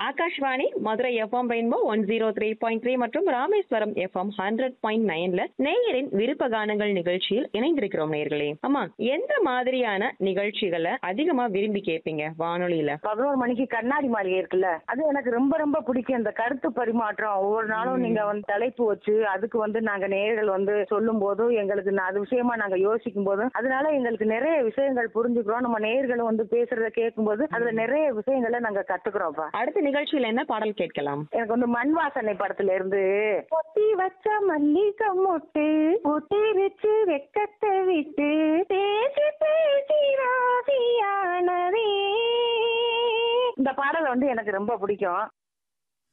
Akashvani Madurai FM rainbow one zero three point three மற்றும் Rameswaram FM hundred point நைன்ல நேயரின் விருப்ப கானங்கள் நிகழ்ச்சியில் இணைந்திருக்கிறோம் நேயர்களே ஆமா எந்த மாதிரியான நிகழ்ச்சிகளை அதிகமா விரும்பி கேட்பீங்க வானொலியில பதினோரு மணிக்கு கண்ணாடி மாளிகை இருக்குல்ல அது எனக்கு ரொம்ப ரொம்ப பிடிக்கும் இந்த கருத்து பரிமாற்றம் ஒவ்வொரு நாளும் நீங்க வந்து தலைப்பு வச்சு அதுக்கு வந்து நாங்க நேயர்கள் வந்து சொல்லும் போதும் எங்களுக்கு நா- அது விஷயமா நாங்க யோசிக்கும் போதும் அதனால எங்களுக்கு நிறைய விஷயங்கள் புரிஞ்சுக்கிறோம் நம்ம நேயர்களும் வந்து பேசுறத கேட்கும்போது அதுல நிறைய விஷயங்களை நாங்க கத்துக்கிறோம்ப்பா அடுத்த நிகழ்ச்சியில என்ன பாடல் கேட்கலாம் எனக்கு வந்து மண் வாசனை படத்துல இருந்து பொத்தி வச்ச மல்லிகை மொட்டு புத்திரிச்சு வெக்கத்தை விட்டு பேசி பேசி ராசியானதே இந்த பாடல் வந்து எனக்கு ரொம்ப பிடிக்கும்